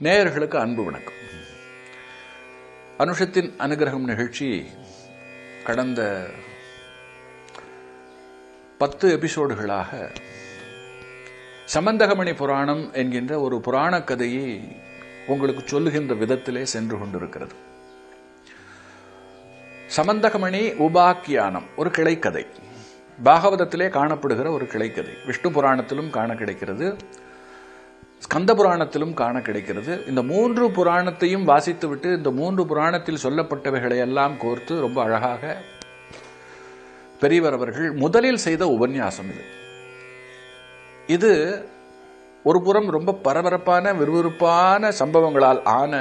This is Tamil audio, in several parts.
நேயர்களுக்கு அன்பு வணக்கம் அனுஷத்தின் அனுகிரகம் நிகழ்ச்சி கடந்த பத்து எபிசோடுகளாக சமந்தகமணி புராணம் என்கின்ற ஒரு புராண கதையை உங்களுக்கு சொல்லுகின்ற விதத்திலே சென்று கொண்டிருக்கிறது சமந்தகமணி உபாக்கியானம் ஒரு கிளைக்கதை பாகவதத்திலே காணப்படுகிற ஒரு கிளைக்கதை விஷ்ணு புராணத்திலும் காண கிடைக்கிறது ஸ்கந்த புராணத்திலும் காண கிடைக்கிறது இந்த மூன்று புராணத்தையும் வாசித்துவிட்டு இந்த மூன்று புராணத்தில் சொல்லப்பட்டவைகளை எல்லாம் கோர்த்து ரொம்ப அழகாக பெரியவர் அவர்கள் முதலில் செய்த உபன்யாசம் இது இது ஒரு புறம் ரொம்ப பரபரப்பான விறுவிறுப்பான சம்பவங்களால் ஆன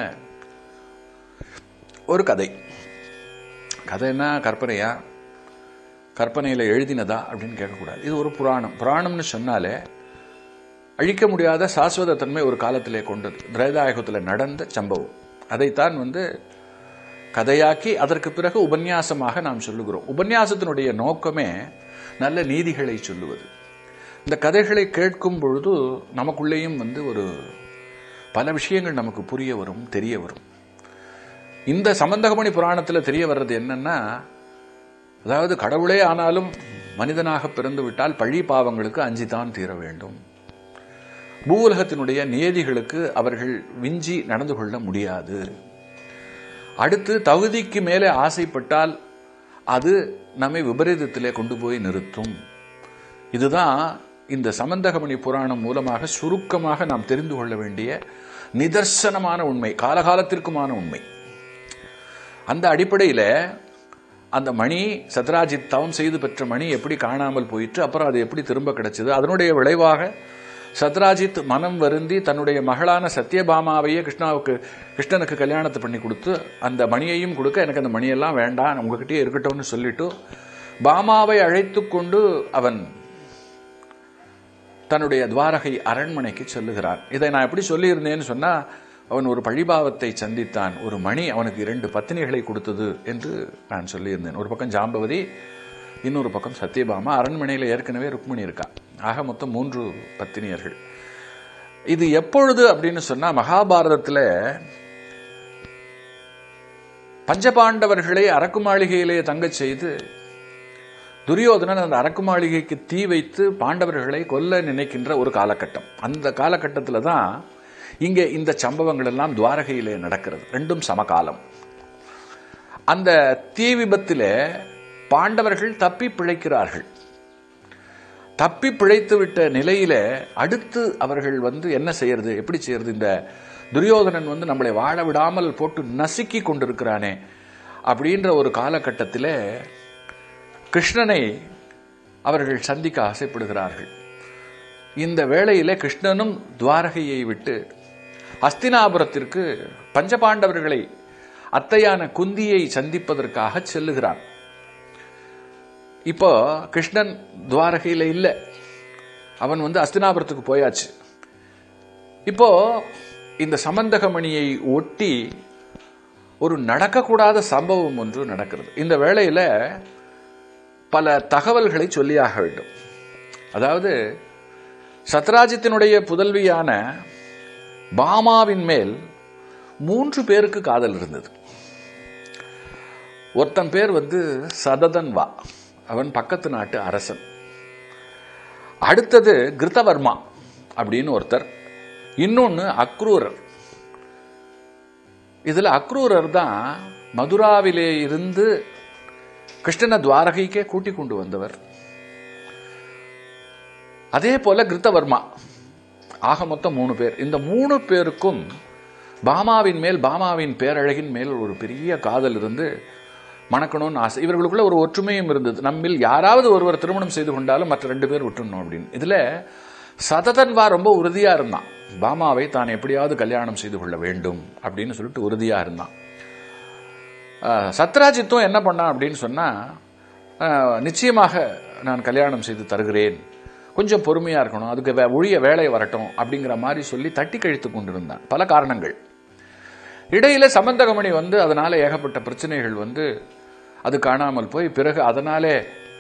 ஒரு கதை கதைன்னா கற்பனையா கற்பனையில் எழுதினதா அப்படின்னு கேட்கக்கூடாது இது ஒரு புராணம் புராணம்னு சொன்னாலே அழிக்க முடியாத சாஸ்வத தன்மை ஒரு காலத்திலே கொண்டது திரேதாயுகத்தில் நடந்த சம்பவம் அதைத்தான் வந்து கதையாக்கி அதற்கு பிறகு உபன்யாசமாக நாம் சொல்லுகிறோம் உபன்யாசத்தினுடைய நோக்கமே நல்ல நீதிகளை சொல்லுவது இந்த கதைகளை கேட்கும் பொழுது நமக்குள்ளேயும் வந்து ஒரு பல விஷயங்கள் நமக்கு புரிய வரும் தெரிய வரும் இந்த சம்பந்தகமணி புராணத்தில் தெரிய வர்றது என்னன்னா அதாவது கடவுளே ஆனாலும் மனிதனாக பிறந்து விட்டால் பழி பாவங்களுக்கு அஞ்சித்தான் தீர வேண்டும் பூவுலகத்தினுடைய நியதிகளுக்கு அவர்கள் விஞ்சி நடந்து கொள்ள முடியாது அடுத்து தகுதிக்கு மேலே ஆசைப்பட்டால் அது நம்மை விபரீதத்திலே கொண்டு போய் நிறுத்தும் இதுதான் இந்த சமந்தகமணி புராணம் மூலமாக சுருக்கமாக நாம் தெரிந்து கொள்ள வேண்டிய நிதர்சனமான உண்மை காலகாலத்திற்குமான உண்மை அந்த அடிப்படையில் அந்த மணி சத்ராஜித் தவம் செய்து பெற்ற மணி எப்படி காணாமல் போயிட்டு அப்புறம் அது எப்படி திரும்ப கிடைச்சது அதனுடைய விளைவாக சத்ராஜித் மனம் வருந்தி தன்னுடைய மகளான சத்யபாமாவையே கிருஷ்ணாவுக்கு கிருஷ்ணனுக்கு கல்யாணத்தை பண்ணி கொடுத்து அந்த மணியையும் கொடுக்க எனக்கு அந்த மணியெல்லாம் வேண்டாம் உங்ககிட்டயே இருக்கட்டும்னு சொல்லிட்டு பாமாவை அழைத்து கொண்டு அவன் தன்னுடைய துவாரகை அரண்மனைக்கு செல்லுகிறான் இதை நான் எப்படி சொல்லியிருந்தேன்னு சொன்னா அவன் ஒரு பழிபாவத்தை சந்தித்தான் ஒரு மணி அவனுக்கு இரண்டு பத்தினிகளை கொடுத்தது என்று நான் சொல்லியிருந்தேன் ஒரு பக்கம் ஜாம்பவதி இன்னொரு பக்கம் சத்யபாமா அரண்மனையில் ஏற்கனவே ருக்மிணி இருக்கா ஆக மொத்தம் மூன்று பத்தினியர்கள் இது எப்பொழுது அப்படின்னு சொன்னா மகாபாரதத்தில் பஞ்சபாண்டவர்களை அரக்கு மாளிகையிலே தங்கச் செய்து துரியோதனன் அந்த அரக்கு மாளிகைக்கு தீ வைத்து பாண்டவர்களை கொல்ல நினைக்கின்ற ஒரு காலகட்டம் அந்த காலகட்டத்தில் தான் இங்கே இந்த சம்பவங்கள் எல்லாம் துவாரகையிலே நடக்கிறது ரெண்டும் சமகாலம் அந்த தீ விபத்திலே பாண்டவர்கள் தப்பி பிழைக்கிறார்கள் தப்பி பிழைத்து விட்ட நிலையில அடுத்து அவர்கள் வந்து என்ன செய்யறது எப்படி செய்யறது இந்த துரியோதனன் வந்து நம்மளை வாழ விடாமல் போட்டு நசுக்கி கொண்டிருக்கிறானே அப்படின்ற ஒரு காலகட்டத்தில் கிருஷ்ணனை அவர்கள் சந்திக்க ஆசைப்படுகிறார்கள் இந்த வேளையில கிருஷ்ணனும் துவாரகையை விட்டு அஸ்தினாபுரத்திற்கு பஞ்சபாண்டவர்களை அத்தையான குந்தியை சந்திப்பதற்காக செல்லுகிறான் இப்போ கிருஷ்ணன் துவாரகையில் இல்லை அவன் வந்து அஸ்தினாபுரத்துக்கு போயாச்சு இப்போ இந்த சமந்தகமணியை ஒட்டி ஒரு நடக்கக்கூடாத சம்பவம் ஒன்று நடக்கிறது இந்த வேளையில் பல தகவல்களை சொல்லியாக வேண்டும் அதாவது சத்ராஜித்தினுடைய புதல்வியான பாமாவின் மேல் மூன்று பேருக்கு காதல் இருந்தது ஒருத்தன் பேர் வந்து சததன் வா அவன் பக்கத்து நாட்டு அரசன் அடுத்தது கிருத்தவர்மா அப்படின்னு ஒருத்தர் இன்னொன்று அக்ரூரர் இதில் அக்ரூரர் தான் மதுராவிலே இருந்து கிருஷ்ணன துவாரகைக்கே கூட்டி கொண்டு வந்தவர் அதே போல கிருத்தவர்மா ஆக மொத்தம் மூணு பேர் இந்த மூணு பேருக்கும் பாமாவின் மேல் பாமாவின் பேரழகின் மேல் ஒரு பெரிய காதல் இருந்து மணக்கணும்னு ஆசை இவர்களுக்குள்ள ஒரு ஒற்றுமையும் இருந்தது நம்மில் யாராவது ஒருவர் திருமணம் செய்து கொண்டாலும் மற்ற ரெண்டு பேர் விட்டுணும் அப்படின்னு இதுல சததன்வா ரொம்ப உறுதியா இருந்தான் பாமாவை தான் எப்படியாவது கல்யாணம் செய்து கொள்ள வேண்டும் அப்படின்னு சொல்லிட்டு உறுதியா இருந்தான் சத்ராஜித்தும் என்ன பண்ணான் அப்படின்னு சொன்னா நிச்சயமாக நான் கல்யாணம் செய்து தருகிறேன் கொஞ்சம் பொறுமையா இருக்கணும் அதுக்கு வே- ஒழிய வேலை வரட்டும் அப்படிங்கிற மாதிரி சொல்லி தட்டி கழித்து கொண்டிருந்தான் பல காரணங்கள் இடையில சம்பந்தகமணி வந்து அதனால ஏகப்பட்ட பிரச்சனைகள் வந்து அது காணாமல் போய் பிறகு அதனாலே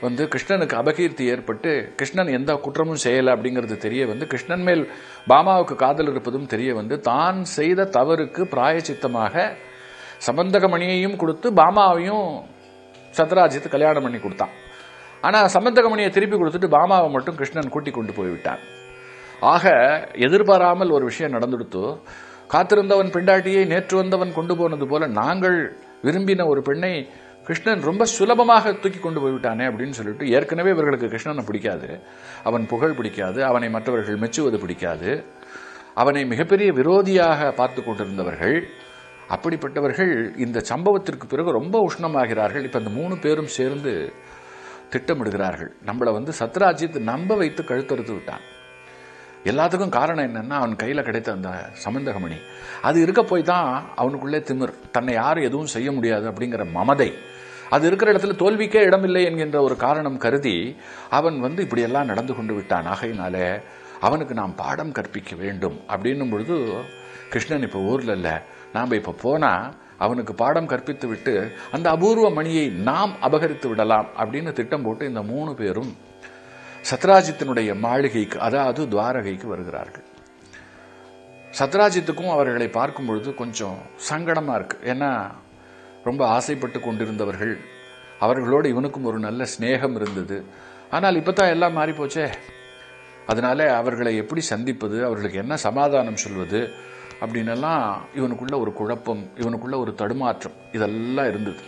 வந்து கிருஷ்ணனுக்கு அபகீர்த்தி ஏற்பட்டு கிருஷ்ணன் எந்த குற்றமும் செய்யலை அப்படிங்கிறது தெரிய வந்து கிருஷ்ணன் மேல் பாமாவுக்கு காதல் இருப்பதும் தெரிய வந்து தான் செய்த தவறுக்கு பிராயச்சித்தமாக சம்பந்தகமணியையும் கொடுத்து பாமாவையும் சத்ராஜித்து கல்யாணம் பண்ணி கொடுத்தான் ஆனால் சம்பந்தகமணியை திருப்பி கொடுத்துட்டு பாமாவை மட்டும் கிருஷ்ணன் கூட்டி கொண்டு போய்விட்டான் ஆக எதிர்பாராமல் ஒரு விஷயம் நடந்துடுத்து காத்திருந்தவன் பெண்டாட்டியை நேற்று வந்தவன் கொண்டு போனது போல நாங்கள் விரும்பின ஒரு பெண்ணை கிருஷ்ணன் ரொம்ப சுலபமாக தூக்கி கொண்டு போய்விட்டானே அப்படின்னு சொல்லிட்டு ஏற்கனவே இவர்களுக்கு கிருஷ்ணனை பிடிக்காது அவன் புகழ் பிடிக்காது அவனை மற்றவர்கள் மெச்சுவது பிடிக்காது அவனை மிகப்பெரிய விரோதியாக பார்த்து கொண்டிருந்தவர்கள் அப்படிப்பட்டவர்கள் இந்த சம்பவத்திற்கு பிறகு ரொம்ப உஷ்ணமாகிறார்கள் இப்போ இந்த மூணு பேரும் சேர்ந்து திட்டமிடுகிறார்கள் நம்மளை வந்து சத்ராஜித் நம்ப வைத்து கழுத்தறுத்து விட்டான் எல்லாத்துக்கும் காரணம் என்னன்னா அவன் கையில் கிடைத்த அந்த சமந்தகமணி அது இருக்க போய் தான் அவனுக்குள்ளே திமிர் தன்னை யாரும் எதுவும் செய்ய முடியாது அப்படிங்கிற மமதை அது இருக்கிற இடத்துல தோல்விக்கே இடமில்லை என்கின்ற ஒரு காரணம் கருதி அவன் வந்து இப்படியெல்லாம் நடந்து கொண்டு விட்டான் ஆகையினாலே அவனுக்கு நாம் பாடம் கற்பிக்க வேண்டும் அப்படின்னும் பொழுது கிருஷ்ணன் இப்போ ஊரில் இல்லை நாம் இப்போ போனால் அவனுக்கு பாடம் கற்பித்து விட்டு அந்த அபூர்வ மணியை நாம் அபகரித்து விடலாம் அப்படின்னு திட்டம் போட்டு இந்த மூணு பேரும் சத்ராஜித்தினுடைய மாளிகைக்கு அதாவது துவாரகைக்கு வருகிறார்கள் சத்ராஜித்துக்கும் அவர்களை பார்க்கும் பொழுது கொஞ்சம் சங்கடமாக இருக்கு ஏன்னா ரொம்ப ஆசைப்பட்டு கொண்டிருந்தவர்கள் அவர்களோடு இவனுக்கும் ஒரு நல்ல சிநேகம் இருந்தது ஆனால் இப்போ தான் எல்லாம் மாறி போச்சே அதனால அவர்களை எப்படி சந்திப்பது அவர்களுக்கு என்ன சமாதானம் சொல்வது அப்படின்னெல்லாம் இவனுக்குள்ள ஒரு குழப்பம் இவனுக்குள்ள ஒரு தடுமாற்றம் இதெல்லாம் இருந்தது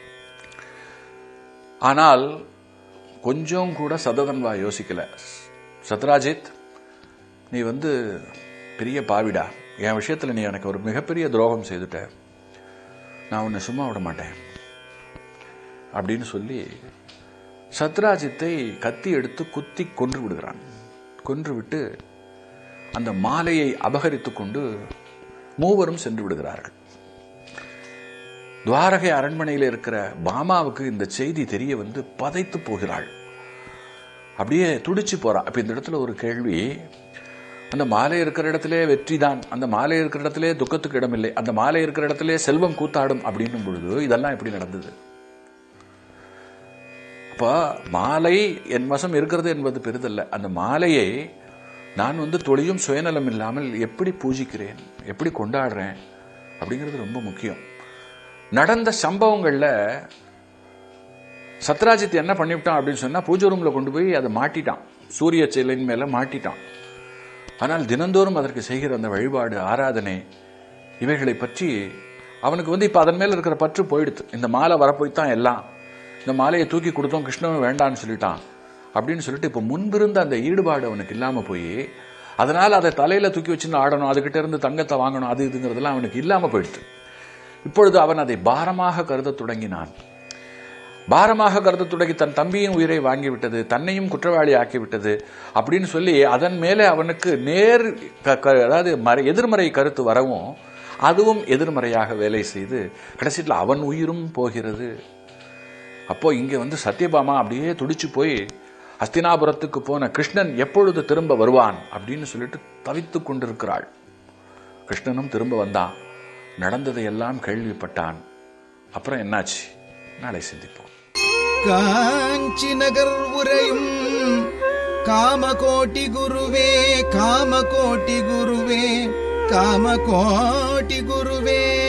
ஆனால் கொஞ்சம் கூட சததன்வா யோசிக்கல சத்ராஜித் நீ வந்து பெரிய பாவிடா என் விஷயத்தில் நீ எனக்கு ஒரு மிகப்பெரிய துரோகம் செய்துட்ட நான் உன்னை சும்மா விட மாட்டேன் அப்படின்னு சொல்லி சத்ராஜித்தை கத்தி எடுத்து குத்தி கொன்று விடுகிறான் கொன்று விட்டு அந்த மாலையை அபகரித்து கொண்டு மூவரும் சென்று விடுகிறார்கள் துவாரகை அரண்மனையில் இருக்கிற பாமாவுக்கு இந்த செய்தி தெரிய வந்து பதைத்து போகிறாள் அப்படியே துடிச்சு போறா அப்ப இந்த இடத்துல ஒரு கேள்வி அந்த மாலை இருக்கிற இடத்திலே வெற்றி தான் அந்த மாலை இருக்கிற இடத்திலே துக்கத்துக்கு இடமில்லை அந்த மாலை இருக்கிற இடத்திலே செல்வம் கூத்தாடும் அப்படின்னும் பொழுது இதெல்லாம் எப்படி நடந்தது அப்போ மாலை என் வசம் இருக்கிறது என்பது பெரிதல்ல அந்த மாலையை நான் வந்து தொழியும் சுயநலம் இல்லாமல் எப்படி பூஜிக்கிறேன் எப்படி கொண்டாடுறேன் அப்படிங்கிறது ரொம்ப முக்கியம் நடந்த சம்பவங்களில் சத்ராஜித் என்ன பண்ணிவிட்டான் அப்படின்னு சொன்னால் பூஜை ரூமில் கொண்டு போய் அதை மாட்டிட்டான் சூரிய சிலையின் மேலே மாட்டிட்டான் ஆனால் தினந்தோறும் அதற்கு செய்கிற அந்த வழிபாடு ஆராதனை இவைகளை பற்றி அவனுக்கு வந்து இப்போ அதன் மேலே இருக்கிற பற்று போயிடுது இந்த மாலை வரப்போய் தான் எல்லாம் இந்த மாலையை தூக்கி கொடுத்தோம் கிருஷ்ணன் வேண்டான்னு சொல்லிட்டான் அப்படின்னு சொல்லிட்டு இப்போ முன்பிருந்த அந்த ஈடுபாடு அவனுக்கு இல்லாமல் போய் அதனால் அதை தலையில் தூக்கி வச்சுன்னு ஆடணும் அதுகிட்ட இருந்து தங்கத்தை வாங்கணும் அது இதுங்கிறதெல்லாம் அவனுக்கு இல்லாமல் போயிடுது இப்பொழுது அவன் அதை பாரமாக கருத தொடங்கினான் பாரமாக கருத தொடங்கி தன் தம்பியின் உயிரை வாங்கிவிட்டது தன்னையும் குற்றவாளி ஆக்கிவிட்டது அப்படின்னு சொல்லி அதன் மேலே அவனுக்கு நேர் க- க- அதாவது மறை எதிர்மறை கருத்து வரவும் அதுவும் எதிர்மறையாக வேலை செய்து கடைசியில் அவன் உயிரும் போகிறது அப்போ இங்கே வந்து சத்யபாமா அப்படியே துடிச்சு போய் அஸ்தினாபுரத்துக்கு போன கிருஷ்ணன் எப்பொழுது திரும்ப வருவான் அப்படின்னு சொல்லிட்டு தவித்துக் கொண்டிருக்கிறாள் கிருஷ்ணனும் திரும்ப வந்தான் நடந்ததை எல்லாம் கேள்விப்பட்டான் அப்புறம் என்னாச்சு நாளை சிந்திப்போம் காஞ்சி நகர் உரையும் காமகோட்டி குருவே காமகோட்டி குருவே காமகோட்டி குருவே